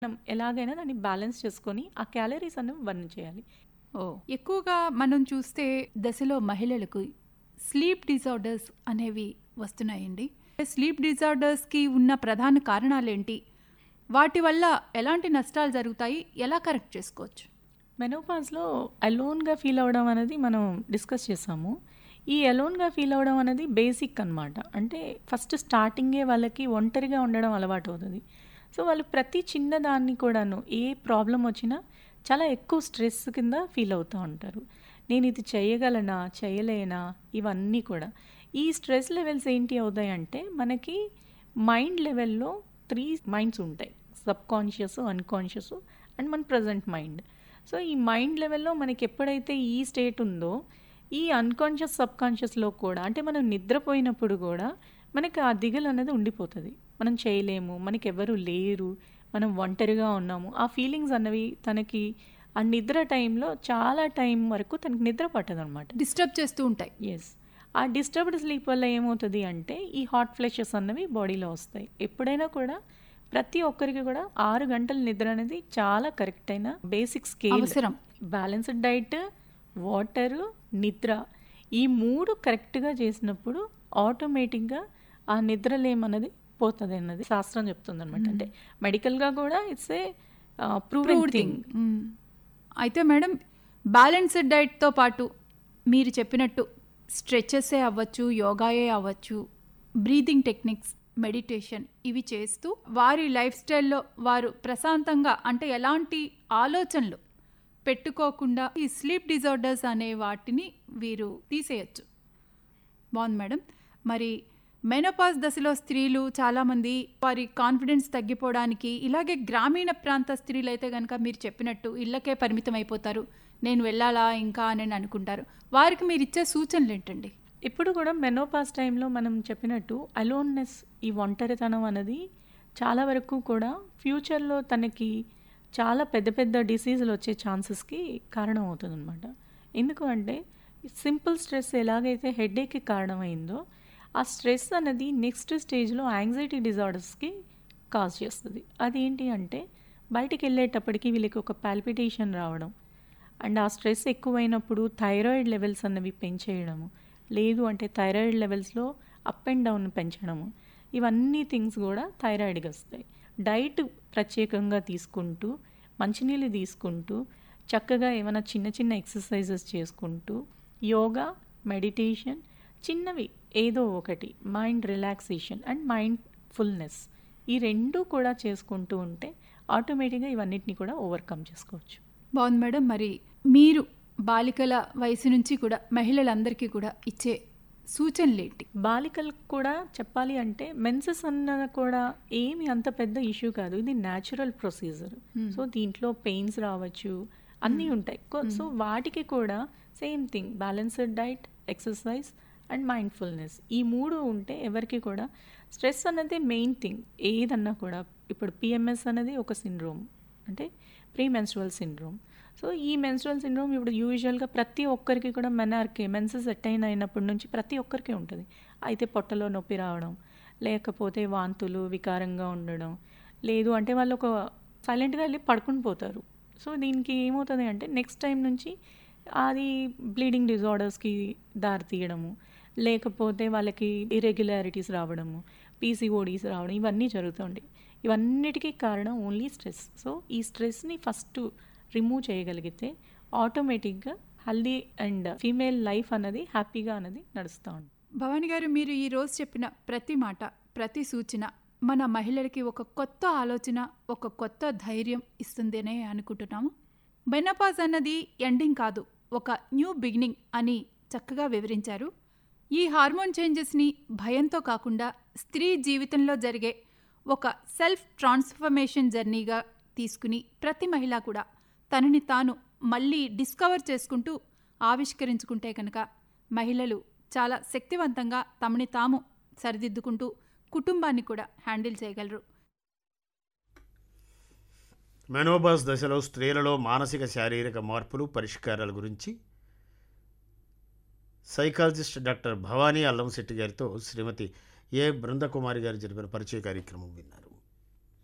మనం ఎలాగైనా దాన్ని బ్యాలెన్స్ చేసుకొని ఆ క్యాలరీస్ అనేవి బర్న్ చేయాలి ఓ ఎక్కువగా మనం చూస్తే దశలో మహిళలకు స్లీప్ డిజార్డర్స్ అనేవి వస్తున్నాయండి స్లీప్ డిజార్డర్స్కి ఉన్న ప్రధాన కారణాలేంటి వాటి వల్ల ఎలాంటి నష్టాలు జరుగుతాయి ఎలా కరెక్ట్ చేసుకోవచ్చు మెనోపాజ్లో అలోన్గా ఫీల్ అవ్వడం అనేది మనం డిస్కస్ చేసాము ఈ అలోన్గా ఫీల్ అవ్వడం అనేది బేసిక్ అన్నమాట అంటే ఫస్ట్ స్టార్టింగే వాళ్ళకి ఒంటరిగా ఉండడం అలవాటు అవుతుంది సో వాళ్ళు ప్రతి చిన్న దాన్ని కూడాను ఏ ప్రాబ్లం వచ్చినా చాలా ఎక్కువ స్ట్రెస్ కింద ఫీల్ అవుతూ ఉంటారు నేను ఇది చేయగలనా చేయలేనా ఇవన్నీ కూడా ఈ స్ట్రెస్ లెవెల్స్ ఏంటి అవుతాయి అంటే మనకి మైండ్ లెవెల్లో త్రీ మైండ్స్ ఉంటాయి సబ్ కాన్షియస్ అన్కాన్షియస్ అండ్ మన ప్రజెంట్ మైండ్ సో ఈ మైండ్ లెవెల్లో మనకి ఎప్పుడైతే ఈ స్టేట్ ఉందో ఈ అన్కాన్షియస్ సబ్ కాన్షియస్లో కూడా అంటే మనం నిద్రపోయినప్పుడు కూడా మనకి ఆ దిగులు అనేది ఉండిపోతుంది మనం చేయలేము మనకి ఎవరు లేరు మనం ఒంటరిగా ఉన్నాము ఆ ఫీలింగ్స్ అన్నవి తనకి ఆ నిద్ర టైంలో చాలా టైం వరకు తనకి నిద్ర పట్టదు అనమాట డిస్టర్బ్ చేస్తూ ఉంటాయి ఎస్ ఆ డిస్టర్బ్డ్ స్లీప్ వల్ల ఏమవుతుంది అంటే ఈ హాట్ ఫ్లెషెస్ అన్నవి బాడీలో వస్తాయి ఎప్పుడైనా కూడా ప్రతి ఒక్కరికి కూడా ఆరు గంటల నిద్ర అనేది చాలా కరెక్ట్ అయిన బేసిక్ స్కేల్ అవసరం బ్యాలెన్స్డ్ డైట్ వాటరు నిద్ర ఈ మూడు కరెక్ట్గా చేసినప్పుడు ఆటోమేటిక్గా ఆ నిద్రలేమన్నది పోతుంది అన్నది శాస్త్రం చెప్తుంది అనమాట అంటే మెడికల్గా కూడా it's a proved thing hmm. అయితే మేడం బ్యాలెన్స్డ్ డైట్తో పాటు మీరు చెప్పినట్టు స్ట్రెచెసే అవ్వచ్చు యోగాయే అవ్వచ్చు బ్రీతింగ్ టెక్నిక్స్ మెడిటేషన్ ఇవి చేస్తూ వారి లైఫ్ స్టైల్లో వారు ప్రశాంతంగా అంటే ఎలాంటి ఆలోచనలు పెట్టుకోకుండా ఈ స్లీప్ డిజార్డర్స్ అనే వాటిని వీరు తీసేయచ్చు బాగుంది మేడం మరి మెనోపాజ్ దశలో స్త్రీలు చాలామంది వారి కాన్ఫిడెన్స్ తగ్గిపోవడానికి ఇలాగే గ్రామీణ ప్రాంత స్త్రీలు అయితే కనుక మీరు చెప్పినట్టు ఇళ్ళకే పరిమితం అయిపోతారు నేను వెళ్ళాలా ఇంకా అని అనుకుంటారు వారికి మీరు ఇచ్చే సూచనలు ఏంటండి ఇప్పుడు కూడా మెనోపాస్ టైంలో మనం చెప్పినట్టు అలోన్నెస్ ఈ ఒంటరితనం అనేది చాలా వరకు కూడా ఫ్యూచర్లో తనకి చాలా పెద్ద పెద్ద డిసీజులు వచ్చే ఛాన్సెస్కి కారణం అవుతుంది అనమాట ఎందుకు అంటే సింపుల్ స్ట్రెస్ ఎలాగైతే హెడేక్కి కారణమైందో ఆ స్ట్రెస్ అనేది నెక్స్ట్ స్టేజ్లో యాంగ్జైటీ డిజార్డర్స్కి కాజ్ చేస్తుంది అదేంటి అంటే బయటికి వెళ్ళేటప్పటికి వీళ్ళకి ఒక పాల్పిటేషన్ రావడం అండ్ ఆ స్ట్రెస్ ఎక్కువైనప్పుడు థైరాయిడ్ లెవెల్స్ అన్నవి పెంచేయడము లేదు అంటే థైరాయిడ్ లెవెల్స్లో అప్ అండ్ డౌన్ పెంచడము ఇవన్నీ థింగ్స్ కూడా థైరాయిడ్కి వస్తాయి డైట్ ప్రత్యేకంగా తీసుకుంటూ మంచినీళ్ళు తీసుకుంటూ చక్కగా ఏమైనా చిన్న చిన్న ఎక్సర్సైజెస్ చేసుకుంటూ యోగా మెడిటేషన్ చిన్నవి ఏదో ఒకటి mind relaxation and mindfulness ఈ రెండు కూడా చేసుకుంటూ ఉంటే ఆటోమేటిక్గా ఇవన్నిటిని కూడా ఓవర్కమ్ చేసుకోవచ్చు బాగుంది మేడం మరి మీరు బాలికల వయసు నుంచి కూడా మహిళలందరికీ కూడా ఇచ్చే సూచనలు ఏంటి బాలికలకు కూడా చెప్పాలి అంటే మెన్సెస్ అన్న కూడా ఏమి అంత పెద్ద ఇష్యూ కాదు ఇది న్యాచురల్ ప్రొసీజర్ సో దీంట్లో పెయిన్స్ రావచ్చు అన్నీ ఉంటాయి కొ- సో వాటికి కూడా same thing balanced diet exercise and mindfulness ఈ మూడు ఉంటే ఎవరికి కూడా స్ట్రెస్ అన్నది మెయిన్ థింగ్ ఏదన్నా కూడా ఇప్పుడు పిఎంఎస్ అనేది ఒక సిండ్రోమ్ అంటే ప్రీ మెన్స్ట్రువల్ సిండ్రోమ్ సో ఈ మెన్స్ట్రువల్ సిండ్రోమ్ ఇప్పుడు యూజువల్గా ప్రతి ఒక్కరికి కూడా మెనార్కి మెన్సెస్ అటైన్ అయినప్పటి నుంచి ప్రతి ఒక్కరికి ఉంటుంది అయితే పొట్టలో నొప్పి రావడం లేకపోతే వాంతులు వికారంగా ఉండడం లేదు అంటే వాళ్ళు ఒక సైలెంట్గా వెళ్ళి పడుకుని పోతారు సో దీనికి ఏమవుతుంది అంటే నెక్స్ట్ టైం నుంచి అది బ్లీడింగ్ డిజార్డర్స్కి దారి తీయడము లేకపోతే వాళ్ళకి ఇరెగ్యులారిటీస్ రావడము పీసీఓడీస్ రావడం ఇవన్నీ జరుగుతుంటాయి ఇవన్నిటికీ కారణం ఓన్లీ స్ట్రెస్ సో ఈ స్ట్రెస్ని ఫస్ట్ రిమూవ్ చేయగలిగితే ఆటోమేటిక్గా హెల్దీ అండ్ ఫీమేల్ లైఫ్ అన్నది హ్యాపీగా అన్నది నడుస్తూ ఉంటుంది భవాని గారు మీరు ఈ రోజు చెప్పిన ప్రతి మాట ప్రతి సూచన మన మహిళలకి ఒక కొత్త ఆలోచన ఒక కొత్త ధైర్యం ఇస్తుందనే అనుకుంటున్నాము బెనపాజ్ అన్నది ఎండింగ్ కాదు ఒక న్యూ బిగినింగ్ అని చక్కగా వివరించారు ఈ హార్మోన్ చేంజెస్ని భయంతో కాకుండా స్త్రీ జీవితంలో జరిగే ఒక సెల్ఫ్ ట్రాన్స్ఫర్మేషన్ జర్నీగా తీసుకుని ప్రతి మహిళ కూడా తనని తాను మళ్ళీ డిస్కవర్ చేసుకుంటూ ఆవిష్కరించుకుంటే కనుక మహిళలు చాలా శక్తివంతంగా తమని తాము సరిదిద్దుకుంటూ కుటుంబాన్ని కూడా హ్యాండిల్ చేయగలరు మెనోబాస్ దశలో స్త్రీలలో మానసిక శారీరక మార్పులు పరిష్కారాల గురించి సైకాలజిస్ట్ డాక్టర్ భవానీ అల్లంశెట్టి గారితో శ్రీమతి ఏ బృందకుమారి గారు జరిపిన పరిచయ కార్యక్రమం విన్నారు